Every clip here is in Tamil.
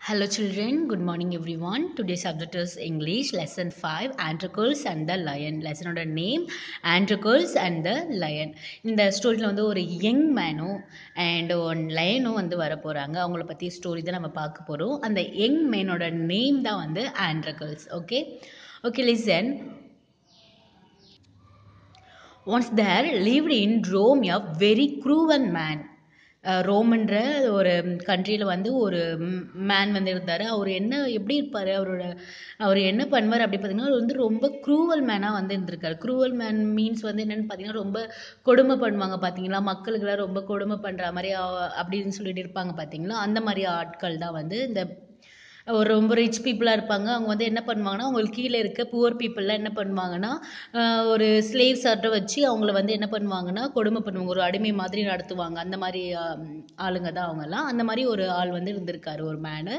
Hello children, good morning everyone. Today's subject is English, lesson 5, Antracles and the Lion. Lessனோட name Antracles and the Lion. இந்த ஸ்டோரியில் வந்து ஒரு யங் மேனும் அண்ட் ஒன் லயனும் வந்து வர போகிறாங்க அவங்கள பற்றி ஸ்டோரி தான் நம்ம பார்க்க போகிறோம் அந்த யங் மேனோட நேம் தான் வந்து Antracles. Okay okay listen once there lived in Rome a very cruel man ரோம்ன்ற ஒரு கண்ட்ரியில் வந்து ஒரு மேன் வந்து இருந்தார் அவர் என்ன எப்படி இருப்பார் அவரோட அவர் என்ன பண்ணுவார் அப்படி பார்த்தீங்கன்னா அவர் வந்து ரொம்ப க்ரூவல் மேனாக வந்து இருந்திருக்காரு க்ரூவல் மேன் மீன்ஸ் வந்து என்னென்னு பார்த்தீங்கன்னா ரொம்ப கொடுமை பண்ணுவாங்க பார்த்தீங்களா மக்களுக்கெல்லாம் ரொம்ப கொடுமை பண்ணுற மாதிரி அ- அப்படின்னு சொல்லிட்டு இருப்பாங்க பார்த்தீங்களா அந்த மாதிரி ஆட்கள் தான் வந்து இந்த ஒரு ரொம்ப ரிச் பீப்புளாக இருப்பாங்க அவங்க வந்து என்ன பண்ணுவாங்கன்னா அவங்களுக்கு கீழே இருக்க புவர் பீப்புளெலாம் என்ன பண்ணுவாங்கன்னா ஆஹ் ஒரு ஸ்லேவ்ஸ் ஆட்டை வச்சு அவங்கள வந்து என்ன பண்ணுவாங்கன்னா கொடுமை பண்ணுவாங்க ஒரு அடிமை மாதிரி நடத்துவாங்க அந்த மாதிரி ஆம், ஆளுங்க தான் அவங்கெல்லாம் அந்த மாதிரி ஒரு ஆள் வந்து இருந்திருக்காரு ஒரு man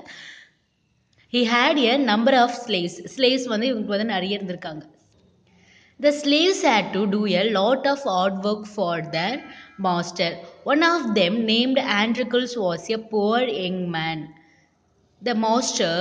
he had a number of slaves slaves வந்து இவங்களுக்கு வந்து நிறைய இருந்திருக்காங்க The slaves had to do a lot of hard work for their master. One of them, named Androcles, was a poor young man. The master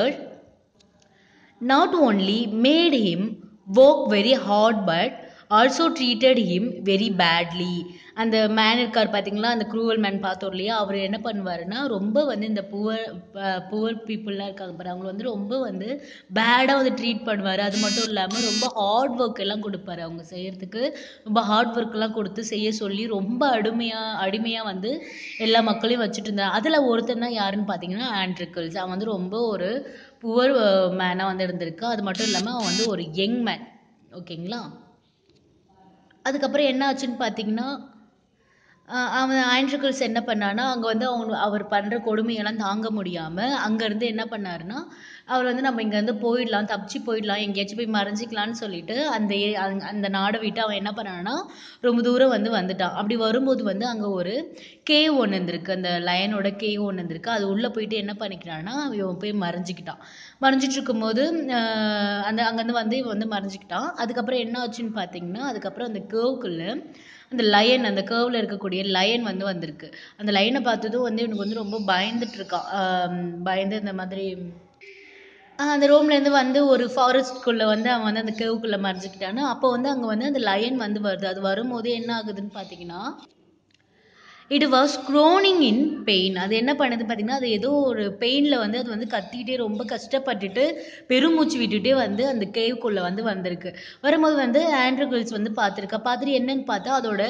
not only made him work very hard but also treated him very badly அந்த மேன் இருக்கார் பார்த்தீங்களா அந்த க்ரூவல் மேன் பார்த்தோம் இல்லையா அவர் என்ன பண்ணுவாருன்னா ரொம்ப வந்து இந்த புவர் புவர் பீப்புளெலாம் இருக்காங்க பாரு அவங்கள வந்து ரொம்ப வந்து பேடாக வந்து ட்ரீட் பண்ணுவார் அது மட்டும் இல்லாமல் ரொம்ப ஹார்ட் ஒர்க் எல்லாம் கொடுப்பாரு அவங்க செய்யறதுக்கு ரொம்ப ஹார்ட் ஒர்க் எல்லாம் கொடுத்து செய்ய சொல்லி ரொம்ப அடிமையாக அடிமையாக வந்து எல்லா மக்களையும் வச்சுட்டு இருந்தார் அதில் ஒருத்தன் தான் யாருன்னு பார்த்தீங்கன்னா ஆண்ட்ரிக்கல்ஸ் அவன் வந்து ரொம்ப ஒரு புவர் மேனாக வந்து இருந்திருக்கு அது மட்டும் இல்லாமல் அவன் வந்து ஒரு யங் மேன் ஓகேங்களா அதுக்கப்புறம் என்ன ஆச்சுன்னு பார்த்தீங்கன்னா ஆஹ் அவன் ஆண்ட்ரிகல்ஸ் என்ன பண்ணான்னா அங்கே வந்து அவங்க அவர் பண்ணுற கொடுமையெல்லாம் தாங்க முடியாமல் அங்கேருந்து என்ன பண்ணாருன்னா அவர் வந்து நம்ம இங்கேருந்து போயிடலாம் தப்பிச்சு போயிடலாம் எங்கேயாச்சும் போய் மறைஞ்சிக்கலாம்னு சொல்லிட்டு அந்த ஏ- அந்த- அந்த நாடை விட்டு அவன் என்ன பண்ணான்னா ரொம்ப தூரம் வந்து வந்துட்டான் அப்படி வரும்போது வந்து அங்கே ஒரு கேவ் ஒன்று இருந்திருக்கு அந்த லயனோட கேவ் ஒன்று இருந்திருக்கு அது உள்ளே போயிட்டு என்ன பண்ணிக்கிறான்னா இவன் போய் மறைஞ்சிக்கிட்டான் மறைஞ்சிட்டு இருக்கும்போது ஆஹ் அந்த அங்கேருந்து வந்து இவன் வந்து மறைஞ்சிக்கிட்டான் அதுக்கப்புறம் என்ன ஆச்சுன்னு பார்த்தீங்கன்னா அதுக்கப்புறம் அந்த கேவுக்குள்ளே அந்த லயன் அந்த கேர்வில் இருக்கக்கூடிய லயன் வந்து வந்திருக்கு அந்த லயனை பார்த்ததும் வந்து இவனுக்கு வந்து ரொம்ப பயந்துட்டு இருக்கான் ஆம், பயந்து இந்த மாதிரி ஆஹ் அந்த ரோம்லேருந்து வந்து ஒரு ஃபாரஸ்ட்குள்ளே வந்து அவன் வந்து அந்த கேவுக்குள்ளே மறைஞ்சிக்கிட்டானா அப்போ வந்து அங்கே வந்து அந்த லயன் வந்து வருது அது வரும்போது என்ன ஆகுதுன்னு பார்த்தீங்கன்னா it was groaning in pain அது என்ன பண்ணுது பார்த்தீங்கன்னா அது ஏதோ ஒரு பெயினில் வந்து அது வந்து கத்திக்கிட்டே ரொம்ப கஷ்டப்பட்டுட்டு பெருமூச்சு விட்டுட்டே வந்து அந்த கேவுக்குள்ளே வந்து வந்திருக்கு வரும்போது வந்து ஆண்ட்ரகிள்ஸ் வந்து பார்த்துருக்கா பார்த்துட்டு என்னன்னு பார்த்தா அதோட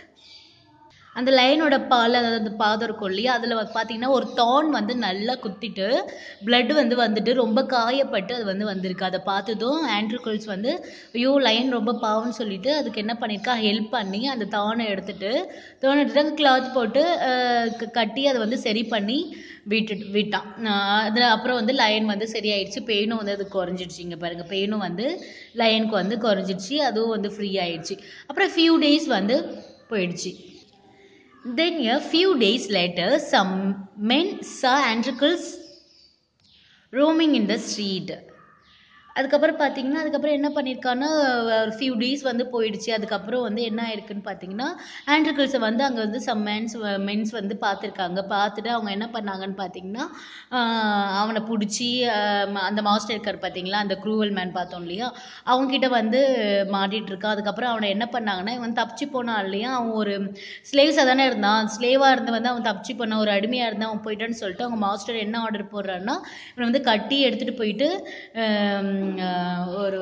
அந்த லைனோட பால் அதாவது அந்த பாதம் இருக்கும் இல்லையா அதில் பார்த்தீங்கன்னா ஒரு தான் வந்து நல்லா குத்திட்டு blood வந்து வந்துட்டு ரொம்ப காயப்பட்டு அது வந்து வந்திருக்கு அதை பார்த்ததும் ஆண்ட்ரூகல்ஸ் வந்து ஐயோ லைன் ரொம்ப பாவம்னு சொல்லிட்டு அதுக்கு என்ன பண்ணியிருக்கா ஹெல்ப் பண்ணி அந்த தானை எடுத்துட்டு தானை எடுத்துட்டு கிளாத் போட்டு அஹ், க- கட்டி அதை வந்து சரி பண்ணி விட்டுட்டு விட்டான் அதில் அப்புறம் வந்து லயன் வந்து சரியாயிடுச்சு பெயினும் வந்து அது குறைஞ்சிடுச்சு இங்கே பாருங்கள் பெயினும் வந்து லயனுக்கு வந்து குறைஞ்சிடுச்சு அதுவும் வந்து ஃப்ரீ ஆயிடுச்சு அப்புறம் ஃபியூ டேஸ் வந்து போயிடுச்சு Then a few days later, some men saw Androcles roaming in the street. அதுக்கப்புறம் பார்த்தீங்கன்னா அதுக்கப்புறம் என்ன பண்ணியிருக்கான்னா ஒரு ஃபியூ டேஸ் வந்து போயிடுச்சு அதுக்கப்புறம் வந்து என்ன ஆயிருக்குன்னு பார்த்தீங்கன்னா ஆண்ட்ரிகல்ஸை வந்து அங்கே வந்து சம் மென்ஸ் மென்ஸ் வந்து பார்த்துருக்காங்க பார்த்துட்டு அவங்க என்ன பண்ணாங்கன்னு பார்த்தீங்கன்னா ஆஹ் அவனை பிடிச்சி அந்த மாஸ்டர் இருக்கார் பார்த்தீங்களா அந்த க்ரூவல் மேன் பார்த்தோம் இல்லையா அவங்ககிட்ட வந்து மாட்டிட்டு இருக்கான் அதுக்கப்புறம் அவனை என்ன பண்ணாங்கன்னா இவன் தப்பிச்சு போனான் இல்லையா அவன் ஒரு ஸ்லேவ்ஸாக தானே இருந்தான் ஸ்லேவாக இருந்து வந்து அவன் தப்பிச்சு போனான் ஒரு அடிமையாக இருந்து அவன் போயிட்டான்னு சொல்லிட்டு அவங்க மாஸ்டர் என்ன ஆர்டர் போடுறான்னா இவனை வந்து கட்டி எடுத்துகிட்டு போயிட்டு ஆம், ஆஹ், ஒரு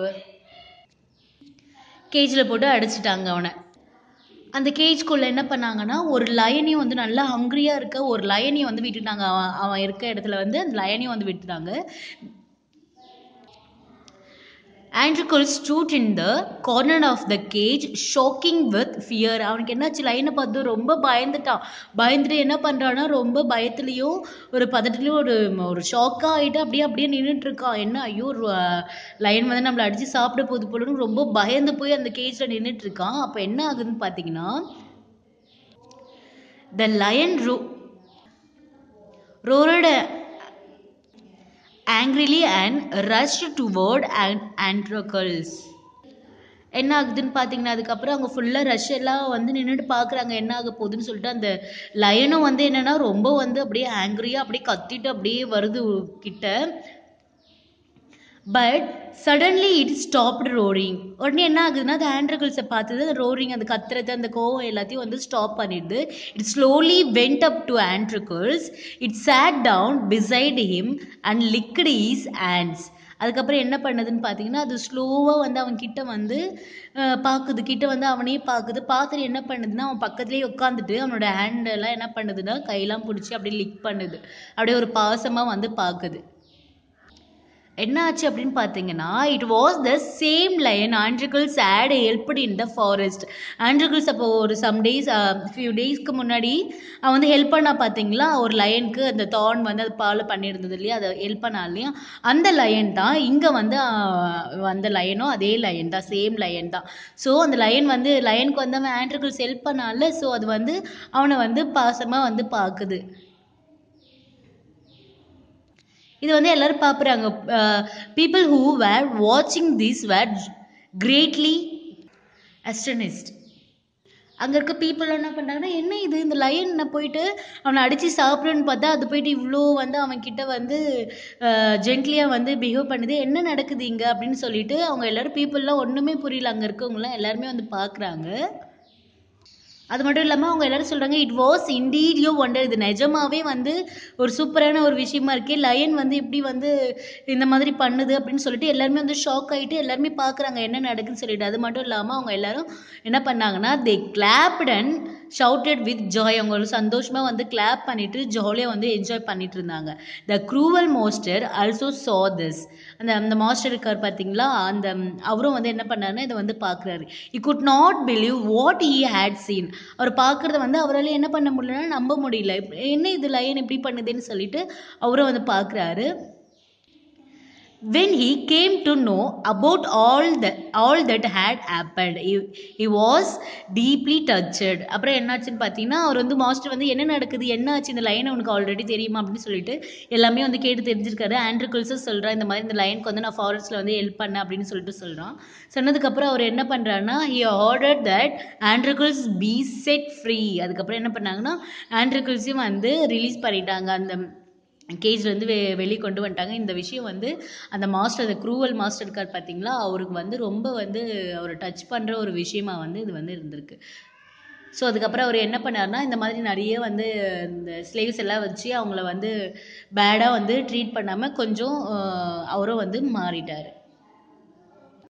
கேஜில் போட்டு அடிச்சிட்டாங்க அவனை அந்த கேஜ்குள்ளே என்ன பண்ணாங்கன்னா ஒரு லயனையும் வந்து நல்லா ஹங்க்ரியாக இருக்க ஒரு லயனையும் வந்து விட்டுட்டாங்க அவன் அவன் இருக்க இடத்துல வந்து அந்த லயனையும் வந்து விட்டுட்டாங்க Androcles stood in the corner of the cage, shocking with fear. அவனுக்கு என்னாச்சு லைனை பார்த்து ரொம்ப பயந்துட்டான் பயந்துட்டு என்ன பண்ணுறான்னா ரொம்ப பயத்துலேயும் ஒரு பதட்டத்துலேயும் ஒரு ஒரு ஷாக்காக ஆகிட்டு அப்படியே அப்படியே நின்றுட்டு இருக்கான் என்ன ஐயோ லைன் வந்து நம்மளை அடித்து சாப்பிட போகுது போலன்னு ரொம்ப பயந்து போய் அந்த கேஜில் நின்றுட்டு இருக்கான் அப்போ என்ன ஆகுதுன்னு பார்த்தீங்கன்னா the lion roar roared angrily and rushed toward An- Androcles. என்ன ஆகுதுன்னு பார்த்தீங்கன்னா அதுக்கப்புறம் அவங்க ஃபுல்லாக ரஷ் எல்லாம் வந்து நின்றுட்டு பார்க்குறாங்க என்ன ஆக போகுதுன்னு சொல்லிட்டு அந்த லயனும் வந்து என்னன்னா ரொம்ப வந்து அப்படியே ஆங்க்ரியாக அப்படியே கத்திட்டு அப்படியே வருது கிட்ட but suddenly it stopped roaring உடனே என்ன ஆகுதுன்னா அது ஆண்ட்ரகிள்ஸை பார்த்தது அந்த ரோரிங் அந்த கத்துறது அந்த கோவம் எல்லாத்தையும் வந்து ஸ்டாப் பண்ணிடுது it slowly went up to Androcles it sat down beside him and licked his hands அதுக்கப்புறம் என்ன பண்ணுதுன்னு பார்த்தீங்கன்னா அது ஸ்லோவாக வந்து அவன் கிட்ட வந்து அஹ், பார்க்குது கிட்ட வந்து அவனையே பார்க்குது பார்த்துட்டு என்ன பண்ணுதுன்னா அவன் பக்கத்துலேயே உட்காந்துட்டு அவனோட ஹேண்டெல்லாம் என்ன பண்ணுதுன்னா கையெல்லாம் பிடிச்சி அப்படியே லிக் பண்ணுது அப்படியே ஒரு பாசமாக வந்து பார்க்குது என்ன ஆச்சு அப்படின்னு பார்த்தீங்கன்னா it was the same lion Androcles had helped in the forest Androcles அப்போ ஒரு சம் டேஸ் ஃபியூ டேஸ்க்கு முன்னாடி அவன் வந்து ஹெல்ப் பண்ணா பார்த்தீங்களா ஒரு லயனுக்கு அந்த தான் வந்து அது ஃபாலோ பண்ணியிருந்தது இல்லையா அதை ஹெல்ப் பண்ணா இல்லையா அந்த லயன் தான் இங்கே வந்து ஆஹ், வந்த லயனும் அதே லயன் தான் சேம் லயன் தான் ஸோ அந்த லயன் வந்து லயனுக்கு வந்து அவன் ஆண்ட்ரிகல்ஸ் ஹெல்ப் பண்ணால ஸோ அது வந்து அவனை வந்து பாசமாக வந்து பார்க்குது இது வந்து எல்லாரும் பார்க்குறாங்க பீப்புள் ஹூ வேர் வாட்சிங் திஸ் வேர் கிரேட்லி அஸ்டனிஸ்ட் அங்கே இருக்க பீப்புள் என்ன பண்ணுறாங்கன்னா என்ன இது இந்த லயன் என்ன போயிட்டு அவனை அடித்து சாப்பிடுன்னு பார்த்தா அது போயிட்டு இவ்வளோ வந்து அவன் கிட்ட வந்து ஜென்ட்லியாக வந்து பிஹேவ் பண்ணுது என்ன நடக்குது இங்கே அப்படின்னு சொல்லிட்டு அவங்க எல்லாரும் பீப்புளெலாம் ஒன்றுமே புரியல அங்கே இருக்கவங்களாம் எல்லாருமே வந்து பார்க்குறாங்க அது மட்டும் இல்லாமல் அவங்க எல்லாரும் சொல்கிறாங்க it was indeed you wonder இது நிஜமாவே வந்து ஒரு சூப்பரான ஒரு விஷயமா இருக்கே லயன் வந்து இப்படி வந்து இந்த மாதிரி பண்ணுது அப்படின்னு சொல்லிட்டு எல்லாருமே வந்து ஷாக் ஆகிட்டு எல்லாருமே பார்க்குறாங்க என்ன நடக்குதுன்னு சொல்லிட்டு அது மட்டும் இல்லாமல் அவங்க எல்லாரும் என்ன பண்ணாங்கன்னா they clapped and shouted with joy அவங்க ஒரு சந்தோஷமாக வந்து கிளாப் பண்ணிட்டு ஜாலியாக வந்து என்ஜாய் பண்ணிட்டு இருந்தாங்க the cruel master also saw this அந்த அந்த மாஸ்டர் இருக்கார் பார்த்தீங்களா அந்த ம், அவரும் வந்து என்ன பண்ணாருன்னா இதை வந்து பார்க்குறாரு he could not believe what he had seen அவர் பார்க்குறத வந்து அவரால் என்ன பண்ண முடியலன்னா நம்ப முடியல இப்ப என்ன இது லயன் இப்படி பண்ணுதுன்னு சொல்லிட்டு அவரும் வந்து பார்க்குறாரு when he came to know about all the all that had happened he, he was deeply touched அப்புறம் என்னாச்சுன்னு பார்த்தீங்கன்னா அவர் வந்து மாஸ்டர் வந்து என்ன நடக்குது என்ன ஆச்சு இந்த லைன் உனக்கு ஆல்ரெடி தெரியுமா அப்படின்னு சொல்லிட்டு எல்லாமே வந்து கேட்டு தெரிஞ்சிருக்காரு ஆண்ட்ரிகுல்ஸும் சொல்கிறான் இந்த மாதிரி இந்த லைனுக்கு வந்து நான் ஃபாரஸ்ட்டில் வந்து ஹெல்ப் பண்ணேன் அப்படின்னு சொல்லிட்டு சொல்கிறான் சொன்னதுக்கப்புறம் அவர் என்ன பண்ணுறாருன்னா he order that Androcles be set free அதுக்கப்புறம் என்ன பண்ணாங்கன்னா ஆண்ட்ரிகுல்ஸையும் வந்து ரிலீஸ் பண்ணிட்டாங்க அந்த கேஜ்லேருந்து வெ வெளியே கொண்டு வந்துட்டாங்க இந்த விஷயம் வந்து அந்த மாஸ்டர் அந்த க்ரூவல் மாஸ்டர் இருக்கார் பார்த்தீங்களா அவருக்கு வந்து ரொம்ப வந்து அவரை டச் பண்ணுற ஒரு விஷயமா வந்து இது வந்து இருந்திருக்கு ஸோ அதுக்கப்புறம் அவர் என்ன பண்ணாருன்னா இந்த மாதிரி நிறைய வந்து இந்த ஸ்லேவ்ஸ் எல்லாம் வச்சு அவங்கள வந்து பேடாக வந்து ட்ரீட் பண்ணாமல் கொஞ்சம் அஹ், அவரும் வந்து மாறிட்டார்